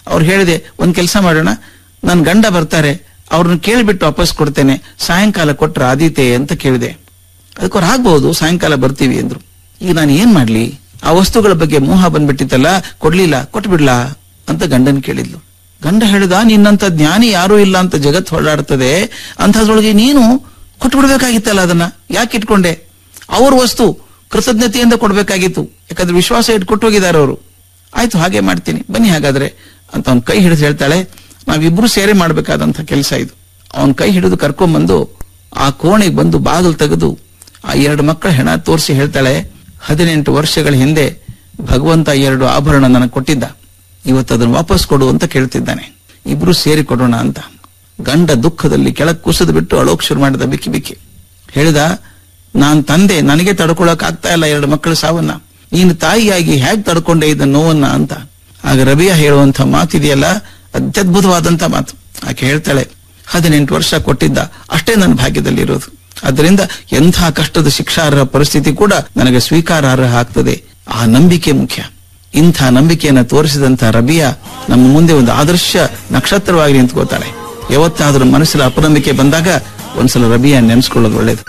ಅವ್ರು ಹೇಳಿದೆ ಒಂದ್ ಕೆಲಸ ಮಾಡೋಣ ನನ್ ಗಂಡ ಬರ್ತಾರೆ ಅವ್ರನ್ನ ಕೇಳ್ಬಿಟ್ಟು ವಾಪಸ್ ಕೊಡ್ತೇನೆ ಸಾಯಂಕಾಲ ಕೊಟ್ರ ಆದೀತೆ ಅಂತ ಕೇಳಿದೆ ಅದಕ್ಕೆ ಅವ್ರು ಆಗ್ಬಹುದು ಸಾಯಂಕಾಲ ಬರ್ತೀವಿ ಅಂದ್ರು ಈಗ ನಾನು ಏನ್ ಮಾಡ್ಲಿ ಆ ವಸ್ತುಗಳ ಬಗ್ಗೆ ಮೋಹ ಬಂದ್ಬಿಟ್ಟಿತ್ತಲ್ಲ ಕೊಡ್ಲಿಲ್ಲ ಕೊಟ್ಬಿಡ್ಲಾ ಅಂತ ಗಂಡನ್ ಕೇಳಿದ್ಲು ಗಂಡ ಹೇಳಿದ ನಿನ್ನಂತ ಜ್ಞಾನಿ ಯಾರೂ ಇಲ್ಲ ಅಂತ ಜಗತ್ ಹೊರಡಾಡ್ತದೆ ಅಂಥದ್ರೊಳಗೆ ನೀನು ಕೊಟ್ಬಿಡ್ಬೇಕಾಗಿತ್ತಲ್ಲ ಅದನ್ನ ಯಾಕೆ ಇಟ್ಕೊಂಡೆ ಅವ್ರ ವಸ್ತು ಕೃತಜ್ಞತೆಯಿಂದ ಕೊಡ್ಬೇಕಾಗಿತ್ತು ಯಾಕಂದ್ರೆ ವಿಶ್ವಾಸ ಇಟ್ಕೊಟ್ಟು ಹೋಗಿದ್ದಾರೆ ಅವರು ಆಯ್ತು ಹಾಗೆ ಮಾಡ್ತೀನಿ ಬನ್ನಿ ಹಾಗಾದ್ರೆ ಅಂತ ಅವ್ನ ಕೈ ಹಿಡಿದು ಹೇಳ್ತಾಳೆ ನಾವಿಬ್ರು ಸೇರಿ ಮಾಡ್ಬೇಕಾದಂತ ಕೆಲಸ ಇದು ಅವನ್ ಕೈ ಹಿಡಿದು ಕರ್ಕೊಂಡ್ಬಂದು ಆ ಕೋಣೆಗೆ ಬಂದು ಬಾಗಿಲು ತೆಗೆದು ಆ ಎರಡು ಮಕ್ಕಳ ಹೆಣ ತೋರಿಸಿ ಹೇಳ್ತಾಳೆ ಹದಿನೆಂಟು ವರ್ಷಗಳ ಹಿಂದೆ ಭಗವಂತ ಎರಡು ಆಭರಣ ನನಗೆ ಕೊಟ್ಟಿದ್ದ ಇವತ್ತು ಅದನ್ನು ವಾಪಸ್ ಕೊಡು ಅಂತ ಕೇಳ್ತಿದ್ದಾನೆ ಇಬ್ರು ಸೇರಿ ಕೊಡೋಣ ಅಂತ ಗಂಡ ದುಃಖದಲ್ಲಿ ಕೆಳಗ್ ಕುಸಿದು ಬಿಟ್ಟು ಅಳೋಕ್ ಶುರು ಮಾಡಿದ ಬಿಕ್ಕಿ ಬಿಕ್ಕಿ ಹೇಳಿದ ನಾನ್ ತಂದೆ ನನಗೆ ತಡ್ಕೊಳಕ್ ಆಗ್ತಾ ಇಲ್ಲ ಎರಡು ಮಕ್ಕಳ ಸಾವನ್ನ ನೀನು ತಾಯಿಯಾಗಿ ಹೇಗ್ ತಡ್ಕೊಂಡೆ ಇದ್ದ ನೋವನ್ನ ಅಂತ ಆಗ ರಬಿಯ ಹೇಳುವಂತ ಮಾತಿದೆಯಲ್ಲ ಅತ್ಯದ್ಭುತವಾದಂತ ಮಾತು ಆಕೆ ಹೇಳ್ತಾಳೆ ಹದಿನೆಂಟು ವರ್ಷ ಕೊಟ್ಟಿದ್ದ ಅಷ್ಟೇ ನನ್ನ ಭಾಗ್ಯದಲ್ಲಿರೋದು ಅದರಿಂದ ಎಂಥ ಕಷ್ಟದ ಶಿಕ್ಷಾರ್ಹ ಪರಿಸ್ಥಿತಿ ಕೂಡ ನನಗೆ ಸ್ವೀಕಾರಾರ್ಹ ಆಗ್ತದೆ ಆ ನಂಬಿಕೆ ಮುಖ್ಯ ಇಂಥ ನಂಬಿಕೆಯನ್ನು ತೋರಿಸಿದಂತ ರಬಿಯಾ ನಮ್ಮ ಮುಂದೆ ಒಂದು ಆದರ್ಶ ನಕ್ಷತ್ರವಾಗಿ ನಿಂತ್ಕೋತಾಳೆ ಯಾವತ್ತಾದ್ರೂ ಮನಸ್ಸಿನ ಅಪನಂಬಿಕೆ ಬಂದಾಗ ಒಂದ್ಸಲ ರಬಿಯಾ ನೆನೆಸ್ಕೊಳ್ಳೋದು ಒಳ್ಳೇದು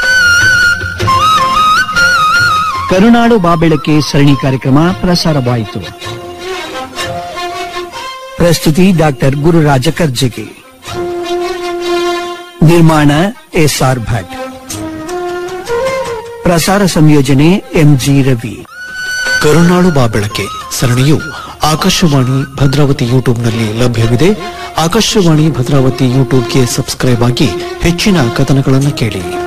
ಕರುನಾಡು ಬಾಬೆಳಕೆ ಸರಣಿ ಕಾರ್ಯಕ್ರಮ ಪ್ರಸಾರವಾಯಿತು ಪ್ರಸ್ತುತಿ ಡಾಕ್ಟರ್ ಗುರುರಾಜ ಕರ್ಜಗಿ ನಿರ್ಮಾಣ ಎಸ್ಆರ್ ಭಟ್ ಪ್ರಸಾರ ಸಂಯೋಜನೆ ಎಂಜಿ ರವಿ ಕರುನಾಡು ಬಾಬೆಳಕೆ ಸರಣಿಯು ಆಕಾಶವಾಣಿ ಭದ್ರಾವತಿ ಯೂಟ್ಯೂಬ್ನಲ್ಲಿ ಲಭ್ಯವಿದೆ ಆಕಾಶವಾಣಿ ಭದ್ರಾವತಿ ಯೂಟ್ಯೂಬ್ಗೆ ಸಬ್ಸ್ಕ್ರೈಬ್ ಆಗಿ ಹೆಚ್ಚಿನ ಕಥನಗಳನ್ನು ಕೇಳಿ